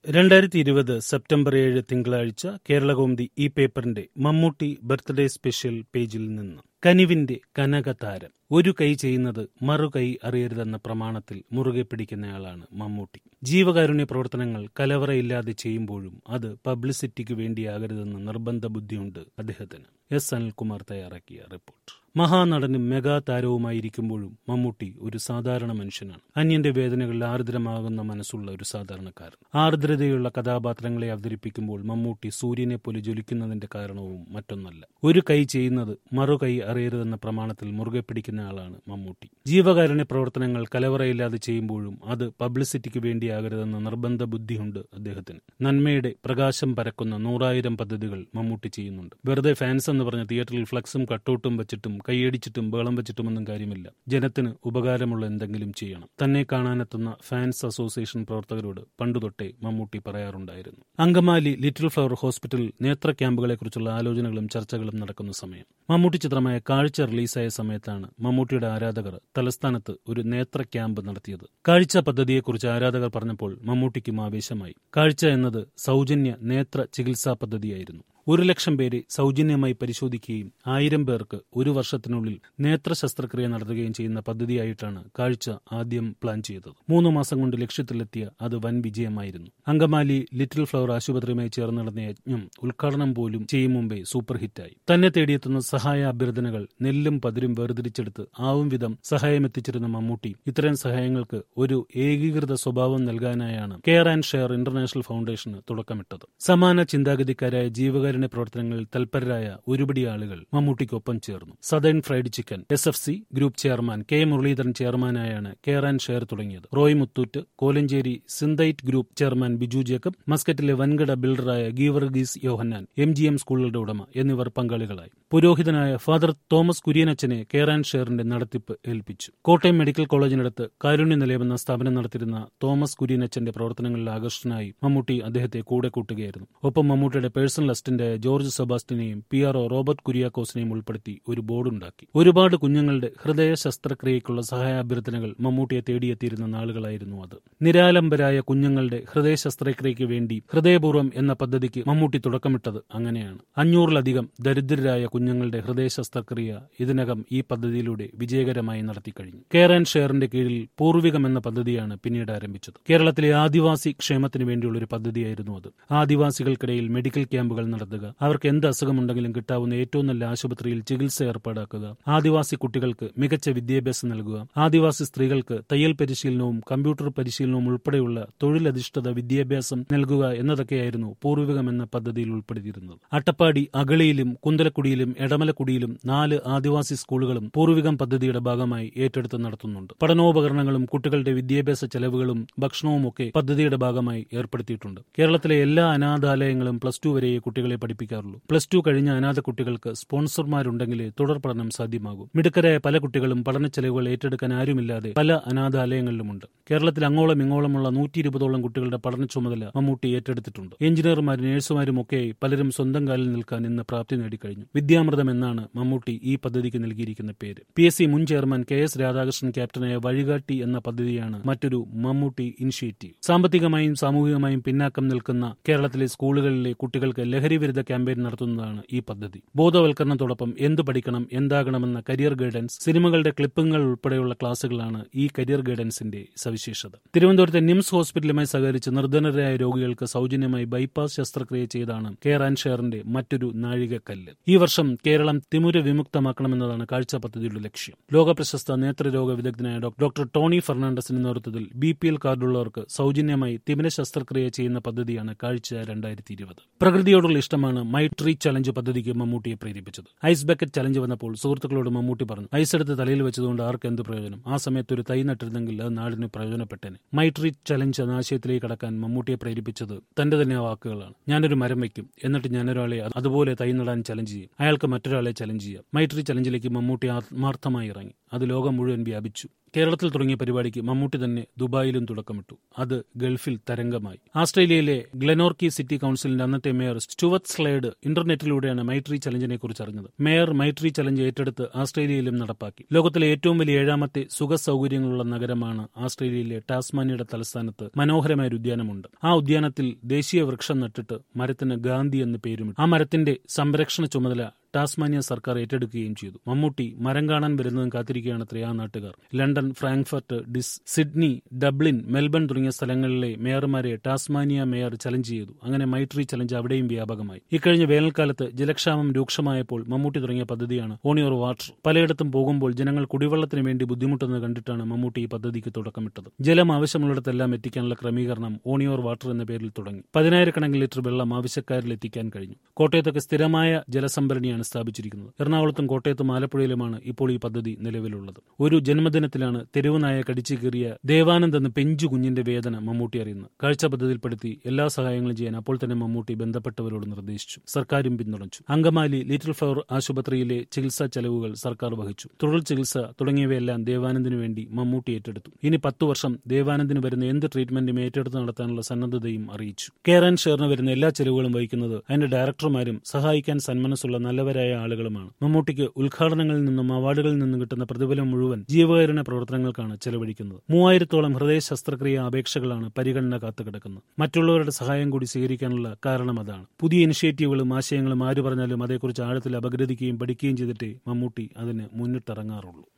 രണ്ടായിരത്തി ഇരുപത് സെപ്റ്റംബർ ഏഴ് തിങ്കളാഴ്ച കേരളകൗമുദി ഈ പേപ്പറിന്റെ മമ്മൂട്ടി ബർത്ത്ഡേ സ്പെഷ്യൽ പേജിൽ നിന്ന് കനിവിന്റെ കനകതാരം ഒരു കൈ ചെയ്യുന്നത് മറു കൈ അറിയരുതെന്ന പ്രമാണത്തിൽ മുറുകെ പിടിക്കുന്നയാളാണ് മമ്മൂട്ടി ജീവകാരുണ്യ പ്രവർത്തനങ്ങൾ കലവറയില്ലാതെ ചെയ്യുമ്പോഴും അത് പബ്ലിസിറ്റിക്ക് വേണ്ടിയാകരുതെന്ന നിർബന്ധ ബുദ്ധിയുണ്ട് അദ്ദേഹത്തിന് എസ് അനിൽകുമാർ തയ്യാറാക്കിയ റിപ്പോർട്ട് മഹാനടനും മെഗാ താരവുമായിരിക്കുമ്പോഴും മമ്മൂട്ടി ഒരു സാധാരണ മനുഷ്യനാണ് അന്യന്റെ വേദനകളിൽ ആർദ്രമാകുന്ന മനസ്സുള്ള ഒരു സാധാരണക്കാരൻ ആർദ്രതയുള്ള കഥാപാത്രങ്ങളെ അവതരിപ്പിക്കുമ്പോൾ മമ്മൂട്ടി സൂര്യനെ പോലെ ജ്വലിക്കുന്നതിന്റെ കാരണവും മറ്റൊന്നല്ല ഒരു കൈ ചെയ്യുന്നത് മറു കൈ അറിയരുതെന്ന പ്രമാണത്തിൽ മുറുകെ പിടിക്കുന്ന ആളാണ് മമ്മൂട്ടി ജീവകാരുണ്യ പ്രവർത്തനങ്ങൾ കലവറയില്ലാതെ ചെയ്യുമ്പോഴും അത് പബ്ലിസിറ്റിക്ക് വേണ്ടിയാകരുതെന്ന നിർബന്ധ ബുദ്ധിയുണ്ട് അദ്ദേഹത്തിന് നന്മയുടെ പ്രകാശം പരക്കുന്ന നൂറായിരം പദ്ധതികൾ മമ്മൂട്ടി ചെയ്യുന്നുണ്ട് വെറുതെ ഫാൻസ് എന്ന് പറഞ്ഞ തിയേറ്ററിൽ ഫ്ലക്സും കട്ടൗട്ടും വെച്ചിട്ടും കൈയടിച്ചിട്ടും ബേളം വെച്ചിട്ടുമൊന്നും കാര്യമില്ല ജനത്തിന് ഉപകാരമുള്ള എന്തെങ്കിലും ചെയ്യണം തന്നെ കാണാനെത്തുന്ന ഫാൻസ് അസോസിയേഷൻ പ്രവർത്തകരോട് പണ്ടുതൊട്ടേ മമ്മൂട്ടി പറയാറുണ്ടായിരുന്നു അങ്കമാലി ലിറ്റിൽ ഫ്ലവർ ഹോസ്പിറ്റൽ നേത്ര ക്യാമ്പുകളെക്കുറിച്ചുള്ള ആലോചനകളും ചർച്ചകളും നടക്കുന്ന സമയം മമ്മൂട്ടി ചിത്രമായ കാഴ്ച റിലീസായ സമയത്താണ് മമ്മൂട്ടിയുടെ ആരാധകർ തലസ്ഥാനത്ത് ഒരു നേത്ര ക്യാമ്പ് നടത്തിയത് കാഴ്ച പദ്ധതിയെക്കുറിച്ച് ആരാധകർ പറഞ്ഞപ്പോൾ മമ്മൂട്ടിക്കും ആവേശമായി കാഴ്ച എന്നത് സൗജന്യ നേത്ര ചികിത്സാ പദ്ധതിയായിരുന്നു ഒരു ലക്ഷം പേരെ സൗജന്യമായി പരിശോധിക്കുകയും ആയിരം പേർക്ക് ഒരു വർഷത്തിനുള്ളിൽ നേത്ര ശസ്ത്രക്രിയ നടത്തുകയും ചെയ്യുന്ന പദ്ധതിയായിട്ടാണ് കാഴ്ച ആദ്യം പ്ലാൻ ചെയ്തത് മൂന്ന് മാസം കൊണ്ട് ലക്ഷ്യത്തിലെത്തിയ അത് വൻ വിജയമായിരുന്നു അങ്കമാലി ലിറ്റിൽ ഫ്ലവർ ആശുപത്രിയുമായി ചേർന്ന് നടന്ന യജ്ഞം ഉദ്ഘാടനം പോലും ചെയ്യും മുമ്പേ സൂപ്പർ ഹിറ്റായി തന്നെ തേടിയെത്തുന്ന സഹായ അഭ്യർത്ഥനകൾ നെല്ലും പതിരും വേർതിരിച്ചെടുത്ത് ആവും വിധം സഹായമെത്തിച്ചിരുന്ന മമ്മൂട്ടി ഇത്തരം സഹായങ്ങൾക്ക് ഒരു ഏകീകൃത സ്വഭാവം നൽകാനായാണ് കെയർ ആൻഡ് ഷെയർ ഇന്റർനാഷണൽ ഫൗണ്ടേഷന് തുടക്കമിട്ടത് സമാന ചിന്താഗതിക്കാരായ ജീവകാരുണ്യ പ്രവർത്തനങ്ങളിൽ തൽപരരായ ഒരുപിടി ആളുകൾ മമ്മൂട്ടിക്കൊപ്പം ചേർന്നു southern fried chicken S F C group chairman K Muraleedharan ചെയർമാനായാണ് കെയർ ആൻഡ് ഷെയർ തുടങ്ങിയത് റോയ് മുത്തൂറ്റ് കോലഞ്ചേരി സിന്തൈറ്റ് ഗ്രൂപ്പ് ചെയർമാൻ ബിജു ജേക്കബ് മസ്കറ്റിലെ വൻകിട ബിൽഡറായ Geevarghese Yohannan M G M സ്കൂളുകളുടെ ഉടമ എന്നിവർ പങ്കാളികളായി പുരോഹിതനായ ഫാദർ തോമസ് കുര്യനച്ചനെ കെയർ ആൻഡ് ഷെയറിന്റെ നടത്തിപ്പ് ഏൽപ്പിച്ചു കോട്ടയം മെഡിക്കൽ കോളേജിനടുത്ത് കാരുണ്യ നിലയമെന്ന സ്ഥാപനം നടത്തിയിരുന്ന തോമസ് കുര്യനച്ചന്റെ പ്രവർത്തനങ്ങളിൽ ആകർഷനായി മമ്മൂട്ടി അദ്ദേഹത്തെ കൂടെ കൂട്ടുകയായിരുന്നു ഒപ്പം മമ്മൂട്ടിയുടെ പേഴ്സണൽ അസിസ്റ്റന്റായ ജോർജ് സെബാസ്റ്റിനെയും പി ആർ ഒ റോബർട്ട് കുര്യാക്കോസിനെയും ഉൾപ്പെടുത്തി ഒരു ബോർഡുണ്ടാക്കി ഒരുപാട് കുഞ്ഞുങ്ങളുടെ ഹൃദയ ശസ്ത്രക്രിയയ്ക്കുള്ള സഹായാഭ്യർത്ഥനകൾ മമ്മൂട്ടിയെ തേടിയെത്തിയിരുന്ന നാളുകളായിരുന്നു അത് നിരാലംബരായ കുഞ്ഞുങ്ങളുടെ ഹൃദയ ശസ്ത്രക്രിയയ്ക്ക് വേണ്ടി ഹൃദയപൂർവ്വം എന്ന പദ്ധതിക്ക് മമ്മൂട്ടി തുടക്കമിട്ടത് അങ്ങനെയാണ് അഞ്ഞൂറിലധികം ദരിദ്രരായ കുഞ്ഞുങ്ങളുടെ ഹൃദയ ശസ്ത്രക്രിയ ഇതിനകം ഈ പദ്ധതിയിലൂടെ വിജയകരമായി നടത്തിക്കഴിഞ്ഞു കെയർ ആൻഡ് ഷെയറിന്റെ കീഴിൽ പൂർവികം എന്ന പദ്ധതിയാണ് പിന്നീട് ആരംഭിച്ചത് കേരളത്തിലെ ആദിവാസി ക്ഷേമത്തിന് വേണ്ടിയുള്ള ഒരു പദ്ധതിയായിരുന്നു അത് ആദിവാസികൾക്കിടയിൽ മെഡിക്കൽ ക്യാമ്പുകൾ നടത്തുക അവർക്ക് എന്ത് അസുഖമുണ്ടെങ്കിലും കിട്ടാവുന്ന ഏറ്റവും നല്ല ആശുപത്രിയിൽ ചികിത്സ ഏർപ്പാടാക്കുക ആദിവാസി കുട്ടികൾക്ക് മികച്ച വിദ്യാഭ്യാസം നൽകുക ആദിവാസി സ്ത്രീകൾക്ക് തയ്യൽ പരിശീലനവും കമ്പ്യൂട്ടർ പരിശീലനവും ഉൾപ്പെടെയുള്ള തൊഴിലധിഷ്ഠിത വിദ്യാഭ്യാസം നൽകുക എന്നതൊക്കെയായിരുന്നു പൂർവികം എന്ന പദ്ധതിയിൽ ഉൾപ്പെടുത്തിയിരുന്നത് അട്ടപ്പാടി അഗളിയിലും കുന്തലക്കുടിയിലും എടമലക്കുടിയിലും നാല് ആദിവാസി സ്കൂളുകളും പൂർവികം പദ്ധതിയുടെ ഭാഗമായി ഏറ്റെടുത്ത് നടത്തുന്നുണ്ട് പഠനോപകരണങ്ങളും കുട്ടികളുടെ വിദ്യാഭ്യാസ ചെലവുകളും ഭക്ഷണവും ഒക്കെ പദ്ധതിയുടെ ഭാഗമായി ഏർപ്പെടുത്തിയിട്ടുണ്ട് കേരളത്തിലെ എല്ലാ അനാഥാലയങ്ങളും പ്ലസ് ടു വരെയേ കുട്ടികളെ പഠിപ്പിക്കാറുള്ളൂ പ്ലസ് ടു കഴിഞ്ഞ അനാഥ കുട്ടികൾക്ക് സ്പോൺസർമാരുണ്ടെങ്കിലേ തുടർ പഠനം സാധ്യമാകൂ മിടുക്കരായ പല കുട്ടികളും പഠന ചെലവുകൾ ഏറ്റെടുക്കാൻ ആരുമില്ലാതെ പല അനാഥാലയങ്ങളിലുമുണ്ട് കേരളത്തിൽ അങ്ങോളം ഇങ്ങോളമുള്ള നൂറ്റി ഇരുപതോളം കുട്ടികളുടെ പഠന ചുമതല മമ്മൂട്ടി ഏറ്റെടുത്തിട്ടുണ്ട് എഞ്ചിനീയർമാരും നഴ്സുമാരും ഒക്കെ പലരും സ്വന്തം കാലിൽ നിൽക്കാൻ ഇന്ന് പ്രാപ്തി നേടിക്കഴിഞ്ഞു വിദ്യാമൃതം എന്നാണ് മമ്മൂട്ടി ഈ പദ്ധതിക്ക് നൽകിയിരിക്കുന്ന പേര് പി എസ് സി മുൻ ചെയർമാൻ കെ എസ് രാധാകൃഷ്ണൻ ക്യാപ്റ്റനായ വഴികാട്ടി എന്ന പദ്ധതിയാണ് മറ്റൊരു മമ്മൂട്ടി ഇനിഷ്യേറ്റീവ് സാമ്പത്തികമായും സാമൂഹികമായും പിന്നാക്കം നിൽക്കുന്ന കേരളത്തിലെ സ്കൂളുകളിലെ കുട്ടികൾക്ക് ലഹരി വിരുദ്ധ ക്യാമ്പയിൻ നടത്തുന്നതാണ് ഈ പദ്ധതി ബോധവൽക്കരണത്തോടൊപ്പം എന്തു പഠിക്കണം എന്താകണമെന്ന കരിയർ ഗൈഡൻസ് സിനിമകളുടെ ക്ലിപ്പുകൾ ഉൾപ്പെടെയുള്ള ക്ലാസുകളാണ് ഈ കരിയർ ഗൈഡൻസിന്റെ സവിശേഷത തിരുവനന്തപുരത്തെ നിംസ് ഹോസ്പിറ്റലുമായി സഹകരിച്ച് നിർധനരായ രോഗികൾക്ക് സൗജന്യമായി ബൈപ്പാസ് ശസ്ത്രക്രിയ ചെയ്താണ് കെയർ ആൻഡ് ഷെയറിന്റെ മറ്റൊരു നാഴികക്കല്ല് ഈ വർഷം കേരളം തിമുര വിമുക്തമാക്കണമെന്നതാണ് കാഴ്ച പദ്ധതിയുടെ ലക്ഷ്യം ലോക പ്രശസ്ത നേത്രരോഗ വിദഗ്ധനായ ഡോക്ടർ ടോണി ഫെർണാണ്ടസിന്റെ നേതൃത്വത്തിൽ ബി പി എൽ കാർഡുള്ളവർക്ക് സൗജന്യമായി തിമിര ശസ്ത്രക്രിയ ചെയ്യുന്ന പദ്ധതിയാണ് കാഴ്ച രണ്ടായിരത്തി ഇരുപത് പ്രകൃതിയോടുള്ള ഇഷ്ടമാണ് മൈ ട്രീ ചലഞ്ച് പദ്ധതിക്ക് മമ്മൂട്ടിയെ പ്രേരിപ്പിച്ചത് ഐസ് ബക്കറ്റ് ചലഞ്ച് വന്നപ്പോൾ സുഹൃത്തുക്കളോട് മമ്മൂട്ടി പറഞ്ഞു ഐസ് എടുത്ത് തലയിൽ വെച്ചതുകൊണ്ട് ആർക്ക് എന്ത് പ്രയോജനം ആ സമയത്ത് ഒരു തൈ നട്ടിരുന്നെങ്കിൽ അത് നാടിന് പ്രയോജനപ്പെട്ടേനെ മൈ ട്രീ ചലഞ്ച് എന്ന ആശയത്തിലേക്ക് കടക്കാൻ മമ്മൂട്ടിയെ പ്രേരിപ്പിച്ചത് തന്റെ തന്നെ വാക്കുകളാണ് ഞാനൊരു മരം വയ്ക്കും എന്നിട്ട് ഞാനൊരാളെ അതുപോലെ തൈ നടാൻ ചലഞ്ച് ചെയ്യും അയാൾക്ക് മറ്റൊരാളെ ചലഞ്ച് ചെയ്യാം മൈ ട്രീ ചലഞ്ചിലേക്ക് മമ്മൂട്ടി ആത്മാർത്ഥമായി ഇറങ്ങി അത് ലോകം മുഴുവൻ വ്യാപിച്ചു കേരളത്തിൽ തുടങ്ങിയ പരിപാടിക്ക് മമ്മൂട്ടി തന്നെ ദുബായിലും തുടക്കമിട്ടു അത് ഗൾഫിൽ തരംഗമായി ആസ്ട്രേലിയയിലെ ഗ്ലെനോർക്കി സിറ്റി കൌൺസിലിന്റെ അന്നത്തെ മേയർ സ്റ്റുവത്ത് സ്ലേഡ് ഇന്റർനെറ്റിലൂടെയാണ് മൈട്രി ചലഞ്ചിനെ കുറിച്ച് അറിഞ്ഞത് മേയർ മൈട്രി ചലഞ്ച് ഏറ്റെടുത്ത് ആസ്ട്രേലിയയിലും നടപ്പാക്കി ലോകത്തിലെ ഏറ്റവും വലിയ ഏഴാമത്തെ സുഖ സൗകര്യങ്ങളുള്ള നഗരമാണ് ആസ്ട്രേലിയയിലെ ടാസ്മാനിയുടെ തലസ്ഥാനത്ത് മനോഹരമായ ഒരു ഉദ്യാനമുണ്ട് ആ ഉദ്യാനത്തിൽ ദേശീയ വൃക്ഷം നട്ടിട്ട് മരത്തിന് ഗാന്ധി എന്ന് പേരുമിട്ടു ആ മരത്തിന്റെ സംരക്ഷണ ചുമതല ടാസ്മാനിയ സർക്കാർ ഏറ്റെടുക്കുകയും ചെയ്തു മമ്മൂട്ടി മരം കാണാൻ വരുന്നതും കാത്തിരിക്കുകയാണ് ആ നാട്ടുകാർ ലണ്ടൻ ഫ്രാങ്ക്ഫർട്ട് ഡിസ് സിഡ്നി ഡബ്ലിൻ മെൽബൺ തുടങ്ങിയ സ്ഥലങ്ങളിലെ മേയർമാരെ ടാസ്മാനിയ മേയർ ചലഞ്ച് ചെയ്തു അങ്ങനെ മൈട്രി ചലഞ്ച് അവിടെയും വ്യാപകമായി ഇക്കഴിഞ്ഞ വേനൽക്കാലത്ത് ജലക്ഷാമം രൂക്ഷമായപ്പോൾ മമ്മൂട്ടി തുടങ്ങിയ പദ്ധതിയാണ് ഓണിയോർ വാട്ടർ പലയിടത്തും പോകുമ്പോൾ ജനങ്ങൾ കുടിവെള്ളത്തിന് വേണ്ടി ബുദ്ധിമുട്ടുന്നത് കണ്ടിട്ടാണ് മമ്മൂട്ടി ഈ പദ്ധതിക്ക് തുടക്കമിട്ടത് ജലം ആവശ്യമുള്ളിടത്തെല്ലാം എത്തിക്കാനുള്ള ക്രമീകരണം ഓണിയോർ വാട്ടർ എന്ന പേരിൽ തുടങ്ങി പതിനായിരക്കണക്കിന് ലിറ്റർ വെള്ളം ആവശ്യക്കാരിൽ എത്തിക്കാൻ കഴിഞ്ഞു കോട്ടയത്തൊക്കെ സ്ഥിരമായ ജലസംഭരണിയാണ് ആണ് സ്ഥാപിച്ചിരിക്കുന്നത് എറണാകുളത്തും കോട്ടയത്തും ആലപ്പുഴയിലുമാണ് ഇപ്പോൾ ഈ പദ്ധതി നിലവിലുള്ളത് ഒരു ജന്മദിനത്തിലാണ് തെരുവ് നായ കടിച്ചു കീറിയ ദേവാനന്ദ് എന്ന പെഞ്ചു കുഞ്ഞിന്റെ വേദന മമ്മൂട്ടി അറിയുന്നത് കാഴ്ച പദ്ധതിയിൽപ്പെടുത്തി എല്ലാ സഹായങ്ങളും ചെയ്യാൻ അപ്പോൾ തന്നെ മമ്മൂട്ടി ബന്ധപ്പെട്ടവരോട് നിർദ്ദേശിച്ചു സർക്കാരും പിന്തുണച്ചു അങ്കമാലി ലിറ്റിൽ ഫ്ലവർ ആശുപത്രിയിലെ ചികിത്സാ ചെലവുകൾ സർക്കാർ വഹിച്ചു തുടർ ചികിത്സ തുടങ്ങിയവയെല്ലാം ദേവാനന്ദിനു വേണ്ടി മമ്മൂട്ടി ഏറ്റെടുത്തു ഇനി പത്തു വർഷം ദേവാനന്ദിന് വരുന്ന എന്ത് ട്രീറ്റ്മെന്റും ഏറ്റെടുത്ത് നടത്താനുള്ള സന്നദ്ധതയും അറിയിച്ചു കെയർ ആൻഡ് ഷെയറിന് വരുന്ന എല്ലാ ചെലവുകളും വഹിക്കുന്നത് അതിന്റെ ഡയറക്ടർമാരും സഹായിക്കാൻ സന്മനസ്സുള്ള നല്ലവരായ ആളുകളുമാണ് മമ്മൂട്ടിക്ക് ഉദ്ഘാടനങ്ങളിൽ നിന്നും അവാർഡുകളിൽ നിന്നും കിട്ടുന്ന പ്രതിഫലം മുഴുവൻ ജീവകാരുണ്യ പ്രവർത്തനങ്ങൾക്കാണ് ചെലവഴിക്കുന്നത് മൂവായിരത്തോളം ഹൃദയ ശസ്ത്രക്രിയ അപേക്ഷകളാണ് പരിഗണന കാത്തുകിടക്കുന്നത് മറ്റുള്ളവരുടെ സഹായം കൂടി സ്വീകരിക്കാനുള്ള കാരണം അതാണ് പുതിയ ഇനിഷ്യേറ്റീവുകളും ആശയങ്ങളും ആര് പറഞ്ഞാലും അതേക്കുറിച്ച് ആഴത്തിൽ അപഗ്രഥിക്കുകയും പഠിക്കുകയും ചെയ്തിട്ടേ മമ്മൂട്ടി അതിന് മുന്നിട്ടിറങ്ങാറുള്ളൂ